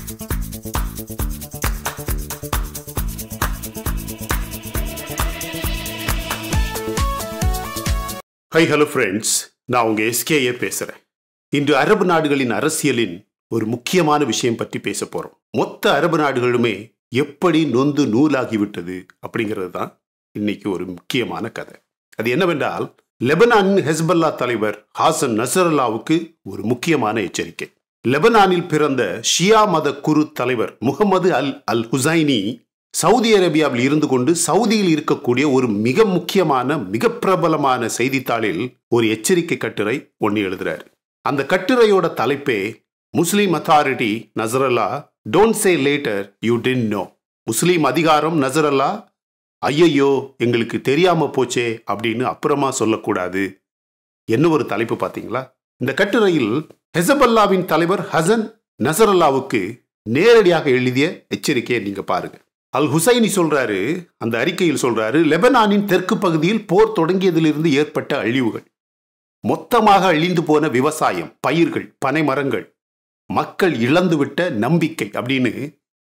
High hello friends நான் உங்க SKA பேசுறேன் இன்று அரபு நாடுகளின் அரசியலின் ஒரு முக்கியமான விஷயம் பற்றி பேச போறோம் மொத்த அரபு நாடுகளுமே எப்படி நொந்து நூலாகிவிட்டது அப்படிங்கிறது தான் இன்னைக்கு ஒரு முக்கியமான கதை அது என்னவென்றால் லெபனானின் ஹெஸ்பல்லா தலைவர் ஹாசன் நசரல்லாவுக்கு ஒரு முக்கியமான எச்சரிக்கை லெபனானில் பிறந்த ஷியா மத குரு தலைவர் Muhammad al al Husseini Saudi அரேபியாவில் இருந்து கொண்டு சவுதியில் இருக்கக்கூடிய ஒரு மிக முக்கியமான மிக பிரபலமான செய்தித்தாளில் ஒரு எச்சரிக்கை கட்டுரை ஒன்று எழுதுறாரு அந்த கட்டுரையோட தலைப்பே Muslim authority Nasrallah don't say later you tin no Muslim அதிகாரம் நசரல்லா ஐயையோ எங்களுக்கு தெரியாம போச்சே அப்படின்னு அப்புறமா சொல்லக்கூடாது என்ன ஒரு தலைப்பு பார்த்தீங்களா இந்த கட்டுரையில் ஹெசபல்லாவின் தலைவர் ஹசன் நசரல்லாவுக்கு நேரடியாக எழுதிய எச்சரிக்கையை நீங்க பாருங்க அல் ஹுசைனி சொல்றாரு அந்த அறிக்கையில் சொல்றாரு லெபனானின் தெற்கு பகுதியில் போர் தொடங்கியதிலிருந்து ஏற்பட்ட அழிவுகள் மொத்தமாக அழிந்து போன விவசாயம் பயிர்கள் பனைமரங்கள் மக்கள் இழந்துவிட்ட நம்பிக்கை அப்படின்னு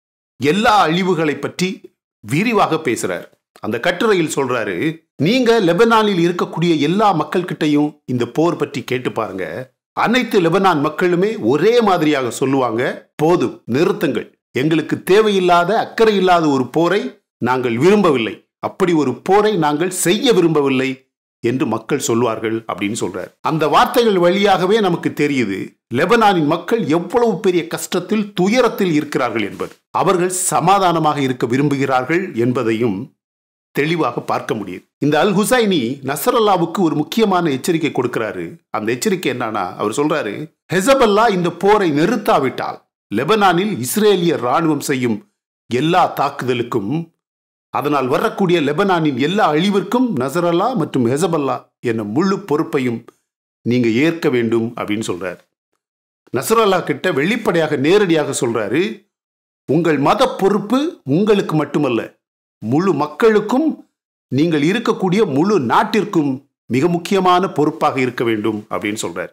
எல்லா அழிவுகளை பற்றி விரிவாக பேசுறார் அந்த கட்டுரையில் சொல்றாரு நீங்க லெபனானில் இருக்கக்கூடிய எல்லா மக்கள் கிட்டையும் இந்த போர் பற்றி கேட்டு பாருங்க அனைத்து லெபனான் மக்களுமே ஒரே மாதிரியாக சொல்லுவாங்க போதும் நிறுத்துங்கள் எங்களுக்கு தேவையில்லாத அக்கறை இல்லாத ஒரு போரை நாங்கள் விரும்பவில்லை அப்படி ஒரு போரை நாங்கள் செய்ய விரும்பவில்லை என்று மக்கள் சொல்வார்கள் அப்படின்னு சொல்றார் அந்த வார்த்தைகள் வழியாகவே நமக்கு தெரியுது லெபனானின் மக்கள் எவ்வளவு பெரிய கஷ்டத்தில் துயரத்தில் இருக்கிறார்கள் என்பது அவர்கள் சமாதானமாக இருக்க விரும்புகிறார்கள் என்பதையும் தெளிவாக பார்க்க முடியுது இந்த அல் ஹுசைனி நசரல்லாவுக்கு ஒரு முக்கியமான எச்சரிக்கை கொடுக்கிறாரு அந்த எச்சரிக்கை என்னன்னா அவர் சொல்றாரு ஹெசபல்லா இந்த போரை நிறுத்தாவிட்டால் லெபனானில் இஸ்ரேலிய ராணுவம் செய்யும் எல்லா தாக்குதலுக்கும் அதனால் வரக்கூடிய லெபனானின் எல்லா அழிவிற்கும் நசரல்லா மற்றும் ஹெசபல்லா என முழு பொறுப்பையும் நீங்க ஏற்க வேண்டும் அப்படின்னு சொல்றாரு நசரல்லா கிட்ட வெளிப்படையாக நேரடியாக சொல்றாரு உங்கள் மத பொறுப்பு உங்களுக்கு மட்டுமல்ல முழு மக்களுக்கும் நீங்கள் இருக்கக்கூடிய முழு நாட்டிற்கும் மிக முக்கியமான பொறுப்பாக இருக்க வேண்டும் அப்படின்னு சொல்றார்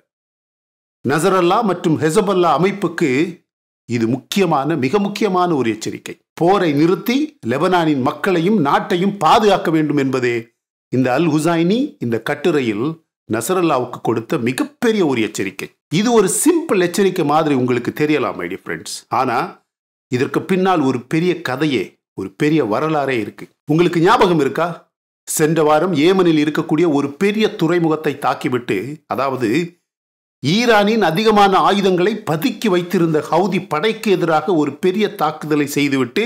நசரல்லா மற்றும் ஹெசபல்லா அமைப்புக்கு இது முக்கியமான மிக முக்கியமான ஒரு எச்சரிக்கை போரை நிறுத்தி லெபனானின் மக்களையும் நாட்டையும் பாதுகாக்க வேண்டும் என்பதே இந்த அல் ஹுசைனி இந்த கட்டுரையில் நசரல்லாவுக்கு கொடுத்த மிகப்பெரிய ஒரு எச்சரிக்கை இது ஒரு சிம்பிள் எச்சரிக்கை மாதிரி உங்களுக்கு தெரியலாம் ஐடியா ஃப்ரெண்ட்ஸ் ஆனா இதற்கு பின்னால் ஒரு பெரிய கதையே ஒரு பெரிய வரலாறே இருக்கு உங்களுக்கு ஞாபகம் இருக்கா சென்ற வாரம் ஏமனில் இருக்கக்கூடிய ஒரு பெரிய துறைமுகத்தை தாக்கிவிட்டு அதாவது ஈரானின் அதிகமான ஆயுதங்களை பதுக்கி வைத்திருந்த ஹவுதி படைக்கு எதிராக ஒரு பெரிய தாக்குதலை செய்துவிட்டு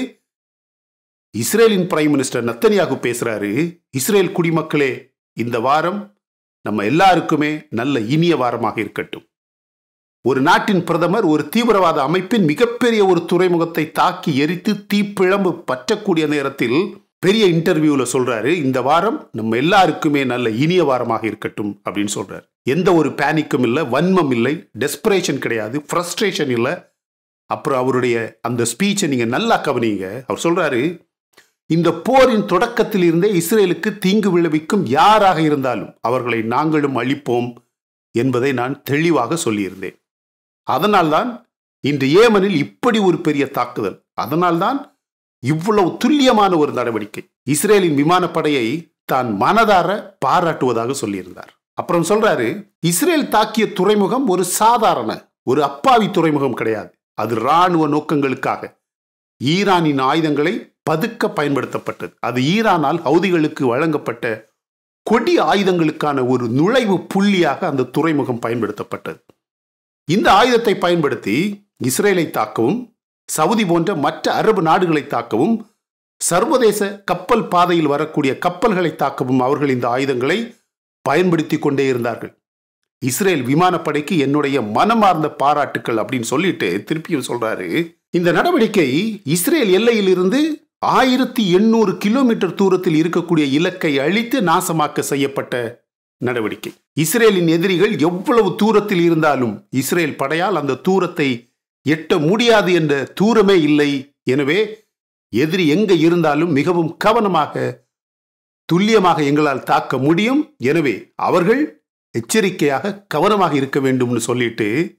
இஸ்ரேலின் பிரைம் மினிஸ்டர் நத்தனியாகு பேசுறாரு இஸ்ரேல் குடிமக்களே இந்த வாரம் நம்ம எல்லாருக்குமே நல்ல இனிய வாரமாக இருக்கட்டும் ஒரு நாட்டின் பிரதமர் ஒரு தீவிரவாத அமைப்பின் மிகப்பெரிய ஒரு துறைமுகத்தை தாக்கி எரித்து தீப்பிழம்பு பற்றக்கூடிய நேரத்தில் பெரிய இன்டர்வியூல சொல்றாரு இந்த வாரம் நம்ம எல்லாருக்குமே நல்ல இனிய வாரமாக இருக்கட்டும் அப்படின்னு சொல்றாரு எந்த ஒரு பேனிக்கும் இல்லை வன்மம் இல்லை டெஸ்பரேஷன் கிடையாது ஃப்ரஸ்ட்ரேஷன் இல்லை அப்புறம் அவருடைய அந்த ஸ்பீச்சை நீங்க நல்லா கவனிங்க அவர் சொல்றாரு இந்த போரின் தொடக்கத்தில் இருந்தே இஸ்ரேலுக்கு தீங்கு விளைவிக்கும் யாராக இருந்தாலும் அவர்களை நாங்களும் அழிப்போம் என்பதை நான் தெளிவாக சொல்லியிருந்தேன் அதனால்தான் இன்று ஏமனில் இப்படி ஒரு பெரிய தாக்குதல் அதனால்தான் இவ்வளவு துல்லியமான ஒரு நடவடிக்கை இஸ்ரேலின் விமானப்படையை தான் மனதார பாராட்டுவதாக சொல்லியிருந்தார் அப்புறம் சொல்றாரு இஸ்ரேல் தாக்கிய துறைமுகம் ஒரு சாதாரண ஒரு அப்பாவி துறைமுகம் கிடையாது அது இராணுவ நோக்கங்களுக்காக ஈரானின் ஆயுதங்களை பதுக்க பயன்படுத்தப்பட்டது அது ஈரானால் ஹவுதிகளுக்கு வழங்கப்பட்ட கொடி ஆயுதங்களுக்கான ஒரு நுழைவு புள்ளியாக அந்த துறைமுகம் பயன்படுத்தப்பட்டது இந்த ஆயுதத்தை பயன்படுத்தி இஸ்ரேலை தாக்கவும் சவுதி போன்ற மற்ற அரபு நாடுகளை தாக்கவும் சர்வதேச கப்பல் பாதையில் வரக்கூடிய கப்பல்களை தாக்கவும் அவர்கள் இந்த ஆயுதங்களை பயன்படுத்தி கொண்டே இருந்தார்கள் இஸ்ரேல் விமானப்படைக்கு என்னுடைய மனமார்ந்த பாராட்டுக்கள் அப்படின்னு சொல்லிட்டு திருப்பியும் சொல்றாரு இந்த நடவடிக்கை இஸ்ரேல் எல்லையில் இருந்து ஆயிரத்தி எண்ணூறு கிலோமீட்டர் தூரத்தில் இருக்கக்கூடிய இலக்கை அழித்து நாசமாக்க செய்யப்பட்ட நடவடிக்கை இஸ்ரேலின் எதிரிகள் எவ்வளவு தூரத்தில் இருந்தாலும் இஸ்ரேல் படையால் அந்த தூரத்தை எட்ட முடியாது என்ற தூரமே இல்லை எனவே எதிரி எங்க இருந்தாலும் மிகவும் கவனமாக துல்லியமாக எங்களால் தாக்க முடியும் எனவே அவர்கள் எச்சரிக்கையாக கவனமாக இருக்க வேண்டும்னு சொல்லிட்டு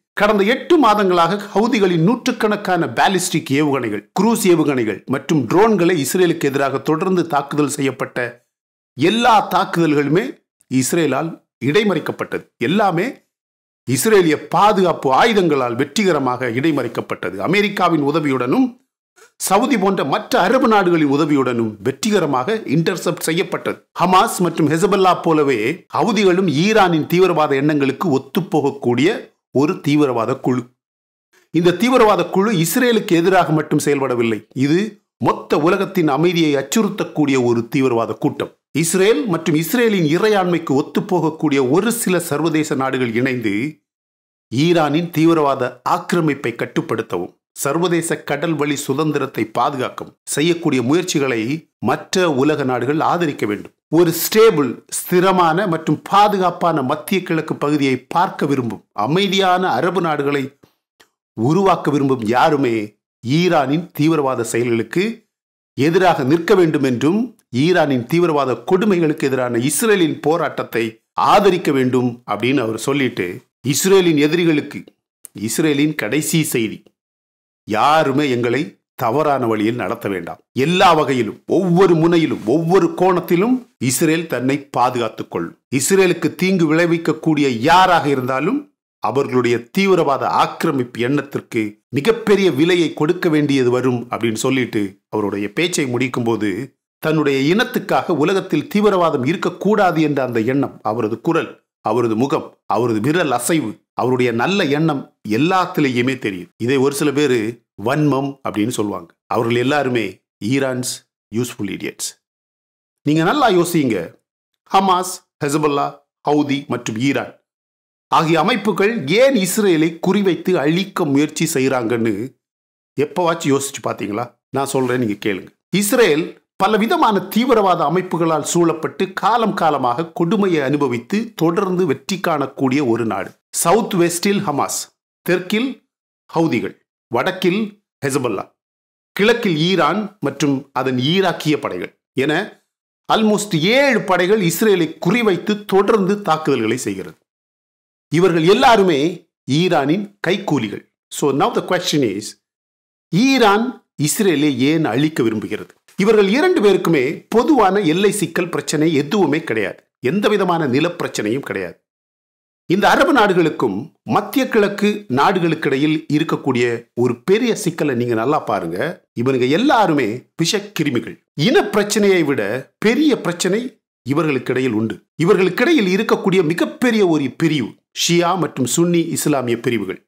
கடந்த எட்டு மாதங்களாக ஹவுதிகளின் நூற்றுக்கணக்கான பாலிஸ்டிக் ஏவுகணைகள் குரூஸ் ஏவுகணைகள் மற்றும் ட்ரோன்களை இஸ்ரேலுக்கு எதிராக தொடர்ந்து தாக்குதல் செய்யப்பட்ட எல்லா தாக்குதல்களுமே இஸ்ரேலால் இடைமறிக்கப்பட்டது எல்லாமே இஸ்ரேலிய பாதுகாப்பு ஆயுதங்களால் வெற்றிகரமாக இடைமறிக்கப்பட்டது அமெரிக்காவின் உதவியுடனும் சவுதி போன்ற மற்ற அரபு நாடுகளின் உதவியுடனும் வெற்றிகரமாக இன்டர்செப்ட் செய்யப்பட்டது ஹமாஸ் மற்றும் ஹெசபல்லா போலவே ஹவுதிகளும் ஈரானின் தீவிரவாத எண்ணங்களுக்கு ஒத்துப்போகக்கூடிய ஒரு தீவிரவாத குழு இந்த தீவிரவாத குழு இஸ்ரேலுக்கு எதிராக மட்டும் செயல்படவில்லை இது மொத்த உலகத்தின் அமைதியை அச்சுறுத்தக்கூடிய ஒரு தீவிரவாத கூட்டம் இஸ்ரேல் மற்றும் இஸ்ரேலின் இறையாண்மைக்கு ஒத்துப்போகக்கூடிய ஒரு சில சர்வதேச நாடுகள் இணைந்து ஈரானின் தீவிரவாத ஆக்கிரமிப்பை கட்டுப்படுத்தவும் சர்வதேச கடல் வழி சுதந்திரத்தை பாதுகாக்கவும் செய்யக்கூடிய முயற்சிகளை மற்ற உலக நாடுகள் ஆதரிக்க வேண்டும் ஒரு ஸ்டேபிள் ஸ்திரமான மற்றும் பாதுகாப்பான மத்திய கிழக்கு பகுதியை பார்க்க விரும்பும் அமைதியான அரபு நாடுகளை உருவாக்க விரும்பும் யாருமே ஈரானின் தீவிரவாத செயல்களுக்கு எதிராக நிற்க வேண்டும் என்றும் ஈரானின் தீவிரவாத கொடுமைகளுக்கு எதிரான இஸ்ரேலின் போராட்டத்தை ஆதரிக்க வேண்டும் அப்படின்னு அவர் சொல்லிட்டு இஸ்ரேலின் எதிரிகளுக்கு இஸ்ரேலின் கடைசி செய்தி யாருமே எங்களை தவறான வழியில் நடத்த வேண்டாம் எல்லா வகையிலும் ஒவ்வொரு முனையிலும் ஒவ்வொரு கோணத்திலும் இஸ்ரேல் தன்னை பாதுகாத்துக் கொள்ளும் இஸ்ரேலுக்கு தீங்கு விளைவிக்கக்கூடிய யாராக இருந்தாலும் அவர்களுடைய தீவிரவாத ஆக்கிரமிப்பு எண்ணத்திற்கு மிகப்பெரிய விலையை கொடுக்க வேண்டியது வரும் அப்படின்னு சொல்லிட்டு அவருடைய பேச்சை முடிக்கும் போது தன்னுடைய இனத்துக்காக உலகத்தில் தீவிரவாதம் இருக்கக்கூடாது என்ற அந்த எண்ணம் அவரது குரல் அவரது முகம் அவரது விரல் அசைவு அவருடைய நல்ல எண்ணம் எல்லாத்திலேயுமே தெரியும் இதை ஒரு சில பேர் வன்மம் அப்படின்னு சொல்லுவாங்க அவர்கள் எல்லாருமே ஈரான்ஸ் யூஸ்ஃபுல் இடியட்ஸ் நீங்க நல்லா யோசிங்க ஹமாஸ் ஹெசபல்லா ஹவுதி மற்றும் ஈரான் ஆகிய அமைப்புகள் ஏன் இஸ்ரேலை குறிவைத்து அழிக்க முயற்சி செய்கிறாங்கன்னு எப்போவாச்சும் யோசிச்சு பார்த்தீங்களா நான் சொல்றேன் நீங்க கேளுங்க இஸ்ரேல் பல விதமான தீவிரவாத அமைப்புகளால் சூழப்பட்டு காலம் காலமாக கொடுமையை அனுபவித்து தொடர்ந்து வெற்றி காணக்கூடிய ஒரு நாடு சவுத் வெஸ்டில் ஹமாஸ் தெற்கில் ஹவுதிகள் வடக்கில் ஹெசபல்லா கிழக்கில் ஈரான் மற்றும் அதன் ஈராக்கிய படைகள் என ஆல்மோஸ்ட் ஏழு படைகள் இஸ்ரேலை குறிவைத்து தொடர்ந்து தாக்குதல்களை செய்கிறது இவர்கள் எல்லாருமே ஈரானின் கைக்கூலிகள் so now the question is Iran இஸ்ரேலை ஏன் அழிக்க விரும்புகிறது இவர்கள் இரண்டு பேருக்குமே பொதுவான எல்லை சிக்கல் பிரச்சனை எதுவுமே கிடையாது எந்த விதமான நிலப்பிரச்சனையும் கிடையாது இந்த அரபு நாடுகளுக்கும் மத்திய கிழக்கு நாடுகளுக்கிடையில் இருக்கக்கூடிய ஒரு பெரிய சிக்கலை நீங்க நல்லா பாருங்க இவனுங்க எல்லாருமே விஷக்கிருமிகள் இன பிரச்சனையை விட பெரிய பிரச்சனை இவர்களுக்கிடையில் உண்டு இவர்களுக்கிடையில் இருக்கக்கூடிய மிகப்பெரிய ஒரு பிரிவு ஷியா மற்றும் சுன்னி இஸ்லாமிய பிரிவுகள்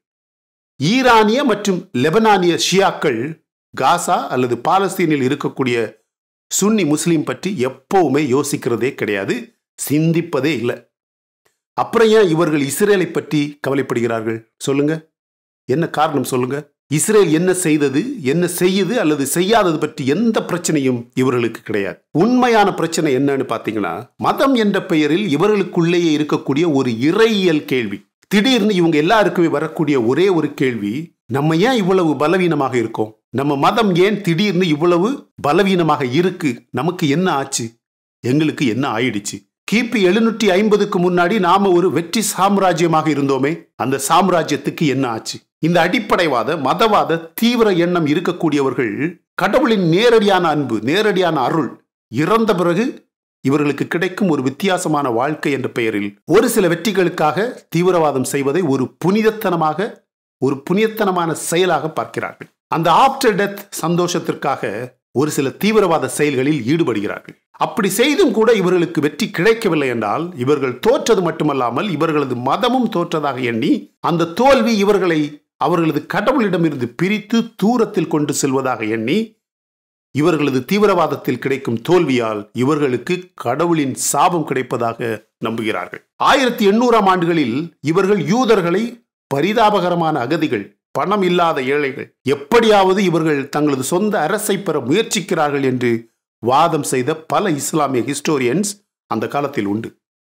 ஈரானிய மற்றும் லெபனானிய ஷியாக்கள் காசா அல்லது பாலஸ்தீனில் இருக்கக்கூடிய சுன்னி முஸ்லீம் பற்றி எப்பவுமே யோசிக்கிறதே கிடையாது சிந்திப்பதே இல்லை அப்புறம் ஏன் இவர்கள் இஸ்ரேலை பற்றி கவலைப்படுகிறார்கள் சொல்லுங்க என்ன காரணம் சொல்லுங்க இஸ்ரேல் என்ன செய்தது என்ன செய்யுது அல்லது செய்யாதது பற்றி எந்த பிரச்சனையும் இவர்களுக்கு கிடையாது உண்மையான பிரச்சனை என்னன்னு பாத்தீங்கன்னா மதம் என்ற பெயரில் இவர்களுக்குள்ளேயே இருக்கக்கூடிய ஒரு இறையியல் கேள்வி திடீர்னு இவங்க எல்லாருக்குமே வரக்கூடிய ஒரே ஒரு கேள்வி நம்ம ஏன் இவ்வளவு பலவீனமாக இருக்கோம் நம்ம மதம் ஏன் திடீர்னு இவ்வளவு பலவீனமாக இருக்கு நமக்கு என்ன ஆச்சு எங்களுக்கு என்ன ஆயிடுச்சு கிபி எழுநூற்றி ஐம்பதுக்கு முன்னாடி நாம ஒரு வெற்றி சாம்ராஜ்யமாக இருந்தோமே அந்த சாம்ராஜ்யத்துக்கு என்ன ஆச்சு இந்த அடிப்படைவாத மதவாத தீவிர எண்ணம் இருக்கக்கூடியவர்கள் கடவுளின் நேரடியான அன்பு நேரடியான அருள் இறந்த பிறகு இவர்களுக்கு கிடைக்கும் ஒரு வித்தியாசமான வாழ்க்கை என்ற பெயரில் ஒரு சில வெற்றிகளுக்காக தீவிரவாதம் செய்வதை ஒரு புனிதத்தனமாக ஒரு புனிதத்தனமான செயலாக பார்க்கிறார்கள் அந்த ஆஃப்டர் டெத் சந்தோஷத்திற்காக ஒரு சில தீவிரவாத செயல்களில் ஈடுபடுகிறார்கள் அப்படி செய்தும் கூட இவர்களுக்கு வெற்றி கிடைக்கவில்லை என்றால் இவர்கள் தோற்றது மட்டுமல்லாமல் இவர்களது மதமும் தோற்றதாக எண்ணி அந்த தோல்வி இவர்களை அவர்களது கடவுளிடமிருந்து பிரித்து தூரத்தில் கொண்டு செல்வதாக எண்ணி இவர்களது தீவிரவாதத்தில் கிடைக்கும் தோல்வியால் இவர்களுக்கு கடவுளின் சாபம் கிடைப்பதாக நம்புகிறார்கள் ஆயிரத்தி எண்ணூறாம் ஆண்டுகளில் இவர்கள் யூதர்களை பரிதாபகரமான அகதிகள் பணம் இல்லாத ஏழைகள் எப்படியாவது இவர்கள் தங்களது சொந்த அரசை பெற முயற்சிக்கிறார்கள் என்று வாதம் செய்த பல இஸ்லாமிய ஹிஸ்டோரியன்ஸ் அந்த காலத்தில் உண்டு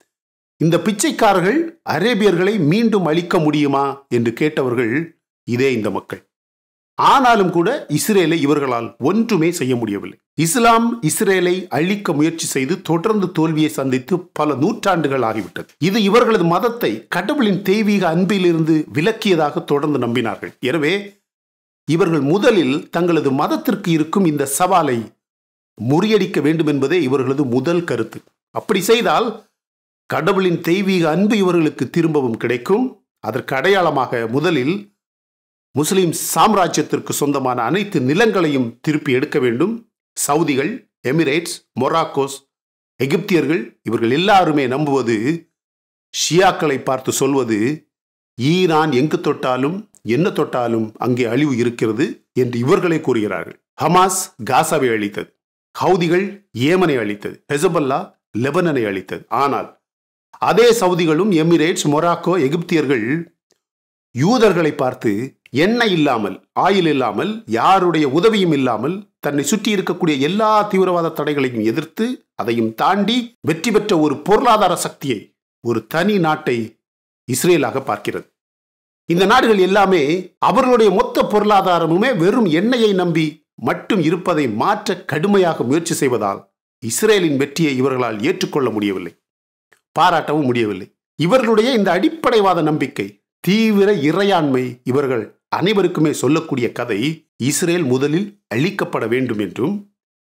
இந்த பிச்சைக்காரர்கள் அரேபியர்களை மீண்டும் அழிக்க முடியுமா என்று கேட்டவர்கள் இதே இந்த மக்கள் ஆனாலும் கூட இஸ்ரேலை இவர்களால் ஒன்றுமே செய்ய முடியவில்லை இஸ்லாம் இஸ்ரேலை அழிக்க முயற்சி செய்து தொடர்ந்து தோல்வியை சந்தித்து பல நூற்றாண்டுகள் ஆகிவிட்டது இது இவர்களது மதத்தை கடவுளின் தெய்வீக அன்பிலிருந்து விலக்கியதாக தொடர்ந்து நம்பினார்கள் எனவே இவர்கள் முதலில் தங்களது மதத்திற்கு இருக்கும் இந்த சவாலை முறியடிக்க வேண்டும் என்பதே இவர்களது முதல் கருத்து அப்படி செய்தால் கடவுளின் தெய்வீக அன்பு இவர்களுக்கு திரும்பவும் கிடைக்கும் அதற்கு அடையாளமாக முதலில் முஸ்லிம் சாம்ராஜ்யத்திற்கு சொந்தமான அனைத்து நிலங்களையும் திருப்பி எடுக்க வேண்டும் சவுதிகள் எமிரேட்ஸ் மொராக்கோஸ் எகிப்தியர்கள் இவர்கள் எல்லாருமே நம்புவது ஷியாக்களை பார்த்து சொல்வது ஈரான் எங்கு தொட்டாலும் என்ன தொட்டாலும் அங்கே அழிவு இருக்கிறது என்று இவர்களே கூறுகிறார்கள் ஹமாஸ் காசாவை அழித்தது ஹவுதிகள் ஏமனை அழித்தது ஹெசபல்லா லெபனனை அழித்தது ஆனால் அதே சவுதிகளும் எமிரேட்ஸ் மொராக்கோ எகிப்தியர்கள் யூதர்களை பார்த்து எண்ணெய் இல்லாமல் ஆயில் இல்லாமல் யாருடைய உதவியும் இல்லாமல் தன்னை சுற்றி இருக்கக்கூடிய எல்லா தீவிரவாத தடைகளையும் எதிர்த்து அதையும் தாண்டி வெற்றி பெற்ற ஒரு பொருளாதார சக்தியை ஒரு தனி நாட்டை இஸ்ரேலாக பார்க்கிறது இந்த நாடுகள் எல்லாமே அவர்களுடைய மொத்த பொருளாதாரமுமே வெறும் எண்ணெயை நம்பி மட்டும் இருப்பதை மாற்ற கடுமையாக முயற்சி செய்வதால் இஸ்ரேலின் வெற்றியை இவர்களால் ஏற்றுக்கொள்ள முடியவில்லை பாராட்டவும் முடியவில்லை இவர்களுடைய இந்த அடிப்படைவாத நம்பிக்கை தீவிர இறையாண்மை இவர்கள் அனைவருக்குமே சொல்லக்கூடிய கதை இஸ்ரேல் முதலில் அழிக்கப்பட வேண்டும் என்றும்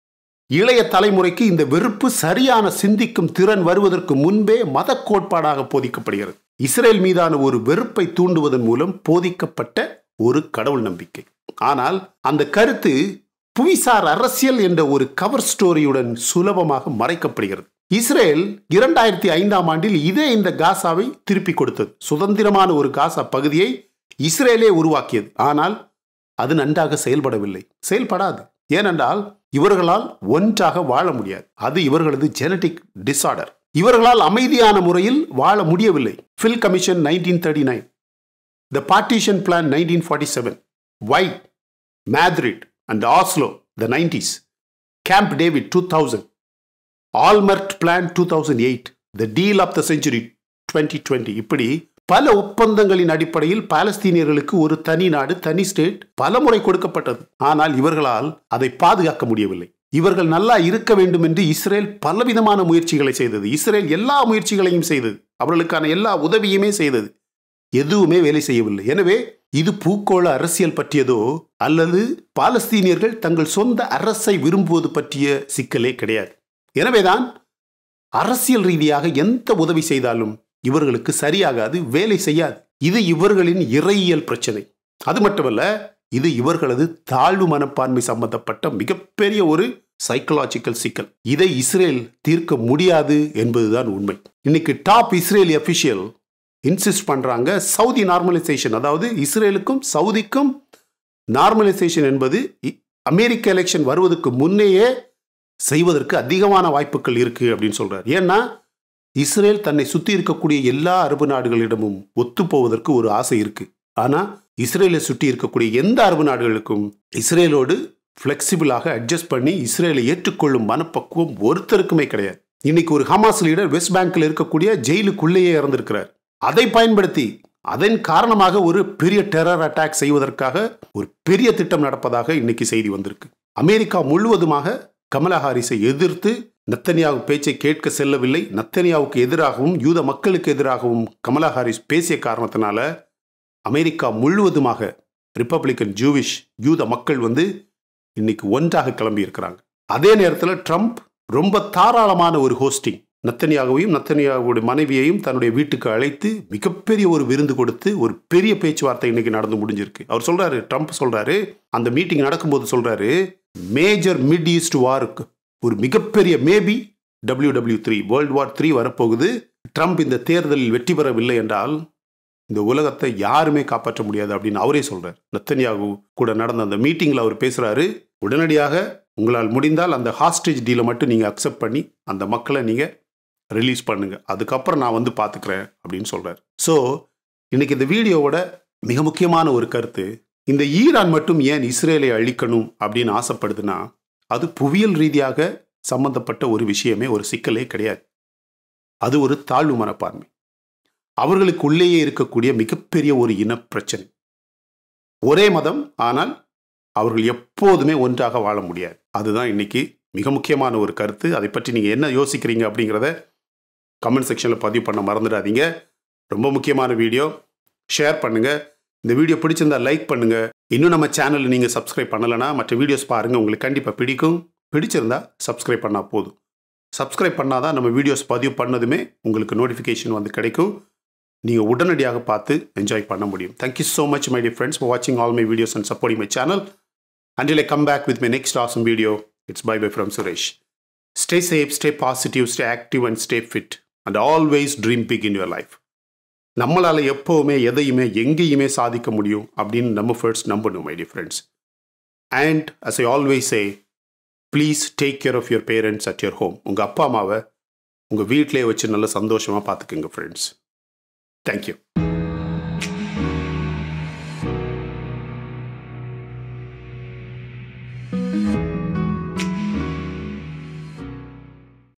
இளைய தலைமுறைக்கு இந்த வெறுப்பு சரியான சிந்திக்கும் திறன் வருவதற்கு முன்பே மத கோட்பாடாக போதிக்கப்படுகிறது இஸ்ரேல் மீதான ஒரு வெறுப்பை தூண்டுவதன் மூலம் போதிக்கப்பட்ட ஒரு கடவுள் நம்பிக்கை ஆனால் அந்த கருத்து புவிசார் அரசியல் என்ற ஒரு கவர் ஸ்டோரியுடன் சுலபமாக மறைக்கப்படுகிறது இஸ்ரேல் இரண்டாயிரத்தி ஐந்தாம் ஆண்டில் இதே இந்த காசாவை திருப்பி கொடுத்தது சுதந்திரமான ஒரு காசா பகுதியை இஸ்ரேலே உருவாக்கியது ஆனால் அது நன்றாக செயல்படவில்லை செயல்படாது ஏனென்றால் இவர்களால் ஒன்றாக வாழ முடியாது அது இவர்களது ஜெனடிக் டிசார்டர் இவர்களால் அமைதியான முறையில் வாழ முடியவில்லை Peel commission nineteen thirty nine the partition plan nineteen forty seven why Madrid and Oslo the nineties Camp David two thousand Olmert plan two thousand eight the deal of the century twenty twenty இப்படி பல ஒப்பந்தங்களின் அடிப்படையில் பாலஸ்தீனியர்களுக்கு ஒரு தனி நாடு தனி state பல முறை கொடுக்கப்பட்டது ஆனால் இவர்களால் அதை பாதுகாக்க முடியவில்லை இவர்கள் நல்லா இருக்க வேண்டும் என்று இஸ்ரேல் பலவிதமான முயற்சிகளை செய்தது இஸ்ரேல் எல்லா முயற்சிகளையும் செய்தது அவர்களுக்கான எல்லா உதவியுமே செய்தது எதுவுமே வேலை செய்யவில்லை எனவே இது பூக்கோள அரசியல் பற்றியதோ அல்லது பாலஸ்தீனியர்கள் தங்கள் சொந்த அரசை விரும்புவது பற்றிய சிக்கலே கிடையாது எனவேதான் அரசியல் ரீதியாக எந்த உதவி செய்தாலும் இவர்களுக்கு சரியாகாது வேலை செய்யாது இது இவர்களின் இறையியல் பிரச்சனை அது மட்டுமல்ல இது இவர்களது தாழ்வு மனப்பான்மை சம்பந்தப்பட்ட மிகப்பெரிய ஒரு சைக்கலாஜிக்கல் சிக்கல் இதை இஸ்ரேல் தீர்க்க முடியாது என்பதுதான் உண்மை இன்னைக்கு டாப் இஸ்ரேலி அபிஷியல் இன்சிஸ்ட் பண்றாங்க சவுதி நார்மலைசேஷன் அதாவது இஸ்ரேலுக்கும் சவுதிக்கும் நார்மலைசேஷன் என்பது அமெரிக்க எலெக்ஷன் வருவதற்கு முன்னேயே செய்வதற்கு அதிகமான வாய்ப்புகள் இருக்கு அப்படின்னு சொல்றாரு ஏன்னா இஸ்ரேல் தன்னை சுத்தி இருக்கக்கூடிய எல்லா அரபு நாடுகளிடமும் ஒத்து போவதற்கு ஒரு ஆசை இருக்கு ஆனா இஸ்ரேலை சுற்றி இருக்கக்கூடிய எந்த அரபு நாடுகளுக்கும் இஸ்ரேலோடு ஃப்ளெக்சிபிளாக அட்ஜஸ்ட் பண்ணி இஸ்ரேலை ஏற்றுக்கொள்ளும் மனப்பக்குவம் ஒருத்தருக்குமே கிடையாது இன்னைக்கு ஒரு ஹமாஸ் லீடர் வெஸ்ட் பேங்க்ல இருக்கக்கூடிய ஜெயிலுக்குள்ளேயே இறந்திருக்கிறார் அதை பயன்படுத்தி அதன் காரணமாக ஒரு பெரிய டெரர் அட்டாக் செய்வதற்காக ஒரு பெரிய திட்டம் நடப்பதாக இன்னைக்கு செய்தி வந்திருக்கு அமெரிக்கா முழுவதுமாக கமலா ஹாரிஸை எதிர்த்து நத்தனியாவு பேச்சை கேட்க செல்லவில்லை நத்தனியாவுக்கு எதிராகவும் யூத மக்களுக்கு எதிராகவும் கமலா ஹாரிஸ் பேசிய காரணத்தினால அமெரிக்கா முழுவதுமாக ரிப்பப்ளிக்கன் ஜூவிஷ் யூத மக்கள் வந்து இன்னைக்கு ஒன்றாக கிளம்பி இருக்கிறாங்க அதே நேரத்தில் ட்ரம்ப் ரொம்ப தாராளமான ஒரு ஹோஸ்டிங் நத்தனியாகவையும் நத்தனியாவுடைய மனைவியையும் தன்னுடைய வீட்டுக்கு அழைத்து மிகப்பெரிய ஒரு விருந்து கொடுத்து ஒரு பெரிய பேச்சுவார்த்தை இன்னைக்கு நடந்து முடிஞ்சிருக்கு அவர் சொல்றாரு ட்ரம்ப் சொல்றாரு அந்த மீட்டிங் நடக்கும்போது சொல்றாரு மேஜர் மிட் ஈஸ்ட் வாருக்கு ஒரு மிகப்பெரிய maybe W W three world war three வரப்போகுது ட்ரம்ப் இந்த தேர்தலில் வெற்றி பெறவில்லை என்றால் இந்த உலகத்தை யாருமே காப்பாற்ற முடியாது அப்படின்னு அவரே சொல்றார் நத்தனியாகு கூட நடந்த அந்த மீட்டிங்கில் அவர் பேசுறாரு உடனடியாக உங்களால் முடிந்தால் அந்த ஹாஸ்டேஜ் டீலை மட்டும் நீங்கள் அக்செப்ட் பண்ணி அந்த மக்களை நீங்கள் ரிலீஸ் பண்ணுங்க அதுக்கப்புறம் நான் வந்து பார்த்துக்கிறேன் அப்படின்னு சொல்றாரு ஸோ இன்னைக்கு இந்த வீடியோவோட மிக முக்கியமான ஒரு கருத்து இந்த ஈரான் மட்டும் ஏன் இஸ்ரேலை அழிக்கணும் அப்படின்னு ஆசைப்படுதுன்னா அது புவியியல் ரீதியாக சம்பந்தப்பட்ட ஒரு விஷயமே ஒரு சிக்கலே கிடையாது அது ஒரு தாழ்வு மனப்பான்மை அவர்களுக்கு உள்ளேயே இருக்கக்கூடிய மிகப்பெரிய ஒரு இன பிரச்சனை ஒரே மதம் ஆனால் அவர்கள் எப்போதுமே ஒன்றாக வாழ முடியாது அதுதான் இன்னைக்கு மிக முக்கியமான ஒரு கருத்து அதை பற்றி நீங்கள் என்ன யோசிக்கிறீங்க அப்படிங்கிறத கமெண்ட் செக்ஷனில் பதிவு பண்ண மறந்துடாதீங்க ரொம்ப முக்கியமான வீடியோ ஷேர் பண்ணுங்கள் இந்த வீடியோ பிடிச்சிருந்தா லைக் பண்ணுங்கள் இன்னும் நம்ம சேனலில் நீங்கள் சப்ஸ்கிரைப் பண்ணலைன்னா மற்ற வீடியோஸ் பாருங்கள் உங்களுக்கு கண்டிப்பாக பிடிக்கும் பிடிச்சிருந்தா சப்ஸ்கிரைப் பண்ணால் போதும் சப்ஸ்கிரைப் பண்ணால் தான் நம்ம வீடியோஸ் பதிவு பண்ணதுமே உங்களுக்கு நோட்டிஃபிகேஷன் வந்து கிடைக்கும் நீங்கள் உடனடியாக பார்த்து என்ஜாய் பண்ண முடியும் thank you so much my dear friends for வாட்சிங் all my videos and supporting my channel until I come back with my next awesome video. It's bye bye from Suresh. Stay safe, stay positive, stay active, and stay fit. And always dream big in your life. நம்மளால் எப்போவுமே எதையுமே எங்கேயுமே சாதிக்க முடியும் அப்படின்னு நம்ம first நம்பணும் my dear friends and as I always say please take care of your parents at your home உங்கள் அப்பா அம்மாவை உங்கள் வீட்டிலே வச்சு நல்ல சந்தோஷமாக பார்த்துக்குங்க ஃப்ரெண்ட்ஸ் தேங்க்யூ